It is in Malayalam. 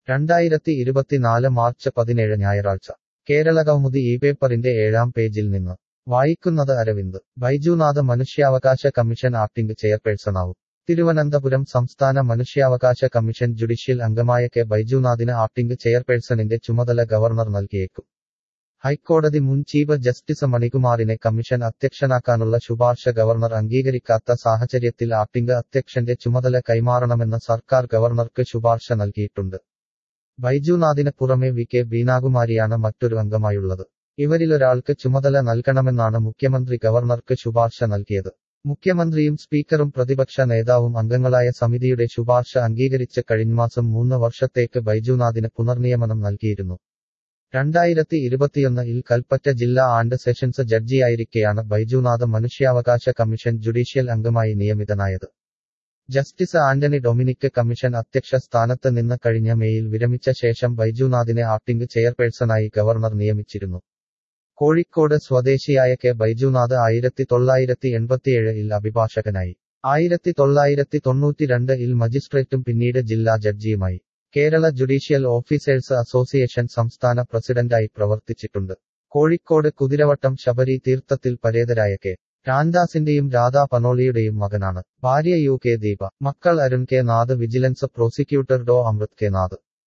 രണ്ടായിരത്തി ഇരുപത്തിനാല് മാർച്ച് പതിനേഴ് ഞായറാഴ്ച കേരളകൗമുദി ഈ പേപ്പറിന്റെ ഏഴാം പേജിൽ നിന്ന് വായിക്കുന്നത് അരവിന്ദ് ബൈജുനാഥ് മനുഷ്യാവകാശ കമ്മീഷൻ ആക്ടിംഗ് ചെയർപേഴ്സണാവും തിരുവനന്തപുരം സംസ്ഥാന മനുഷ്യാവകാശ കമ്മീഷൻ ജുഡീഷ്യൽ അംഗമായ കെ ബൈജുനാഥിന് ആക്ടിംഗ് ചെയർപേഴ്സണിന്റെ ചുമതല ഗവർണർ നൽകിയേക്കും ഹൈക്കോടതി മുൻ ചീഫ് ജസ്റ്റിസ് മണികുമാറിനെ കമ്മീഷൻ അധ്യക്ഷനാക്കാനുള്ള ശുപാർശ ഗവർണർ അംഗീകരിക്കാത്ത സാഹചര്യത്തിൽ ആക്ടിംഗ് അധ്യക്ഷന്റെ ചുമതല കൈമാറണമെന്ന് സർക്കാർ ഗവർണർക്ക് ശുപാർശ നൽകിയിട്ടുണ്ട് ബൈജുനാഥിന് പുറമെ വി കെ ബീനാകുമാരിയാണ് മറ്റൊരു അംഗമായുള്ളത് ഇവരിലൊരാൾക്ക് ചുമതല നൽകണമെന്നാണ് മുഖ്യമന്ത്രി ഗവർണർക്ക് ശുപാർശ നൽകിയത് മുഖ്യമന്ത്രിയും സ്പീക്കറും പ്രതിപക്ഷ നേതാവും അംഗങ്ങളായ സമിതിയുടെ ശുപാർശ അംഗീകരിച്ച് കഴിഞ്ഞമാസം മൂന്ന് വർഷത്തേക്ക് ബൈജുനാഥിന് പുനർനിയമനം നൽകിയിരുന്നു രണ്ടായിരത്തി ഇരുപത്തിയൊന്നിൽ കൽപ്പറ്റ ജില്ലാ ആൻഡ് സെഷൻസ് ജഡ്ജിയായിരിക്കെയാണ് ബൈജുനാഥ് മനുഷ്യാവകാശ കമ്മീഷൻ ജുഡീഷ്യൽ അംഗമായി നിയമിതനായത് ജസ്റ്റിസ് ആന്റണി ഡൊമിനിക് കമ്മീഷൻ അധ്യക്ഷ സ്ഥാനത്ത് നിന്ന് കഴിഞ്ഞ മേയിൽ വിരമിച്ച ശേഷം ബൈജുനാഥിനെ ആക്ടിംഗ് ചെയർപേഴ്സണായി ഗവർണർ നിയമിച്ചിരുന്നു കോഴിക്കോട് സ്വദേശിയായ കെ ബൈജുനാഥ് ആയിരത്തി തൊള്ളായിരത്തി എൺപത്തിയേഴിൽ അഭിഭാഷകനായി ആയിരത്തി തൊള്ളായിരത്തി തൊണ്ണൂറ്റിരണ്ട് ഇൽ മജിസ്ട്രേറ്റും പിന്നീട് ജില്ലാ ജഡ്ജിയുമായി കേരള ജുഡീഷ്യൽ ഓഫീസേഴ്സ് അസോസിയേഷൻ സംസ്ഥാന പ്രസിഡന്റായി പ്രവർത്തിച്ചിട്ടുണ്ട് കോഴിക്കോട് കുതിരവട്ടം ശബരി തീർത്ഥത്തിൽ പരേതരായ കെ രാംദാസിന്റെയും രാധാ പനോളിയുടെയും മകനാണ് ഭാര്യ യു കെ ദീപ മക്കൾ Arun K Nath vigilance prosecutor ഡോ അമൃത് കെ നാഥ്